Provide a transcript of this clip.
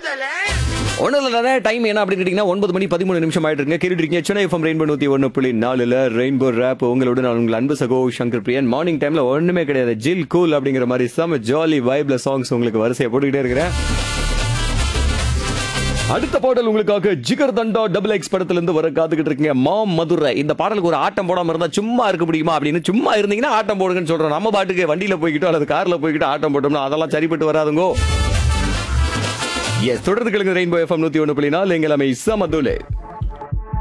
ஒன்றும் இல்லை டைம் என்ன அப்படின்னு கேட்டிங்கன்னா ஒன்பது மணி பதிமூணு நிமிஷம் ஆயிட்டு இருக்கு கேட்டுட்டு இருக்கீங்க சென்னை எஃப்எம் ரெயின்போ நூற்றி ஒன்று புள்ளி நாலுல ரெயின்போ ரேப் உங்களோட நான் உங்கள் அன்பு சகோ சங்கர் பிரியன் மார்னிங் டைம்ல ஒண்ணுமே கிடையாது ஜில் கூல் அப்படிங்கிற மாதிரி செம ஜாலி வைப்ல சாங்ஸ் உங்களுக்கு வரிசையை போட்டுக்கிட்டே இருக்கிறேன் அடுத்த பாடல் உங்களுக்காக ஜிகர் தண்டா டபுள் எக்ஸ் படத்துல இருந்து வர காத்துக்கிட்டு இருக்கீங்க மாம் மதுரை இந்த பாடலுக்கு ஒரு ஆட்டம் போடாம இருந்தா சும்மா இருக்க முடியுமா அப்படின்னு சும்மா இருந்தீங்கன்னா ஆட்டம் போடுங்கன்னு சொல்றோம் நம்ம பாட்டுக்கு வண்டியில போய்கிட்டோ அல்லது கார்ல போய்கிட்டோ ஆட்டம் போட்டோம்னா அதெல்லாம் சரிப்பட்டு வராதுங்கோ எஸ் தொடர்ந்து கேளுங்க ரெயின்போ எஃப்எம் நூத்தி ஒன்று புள்ளி நாலு எங்கள் அமை சமதுலே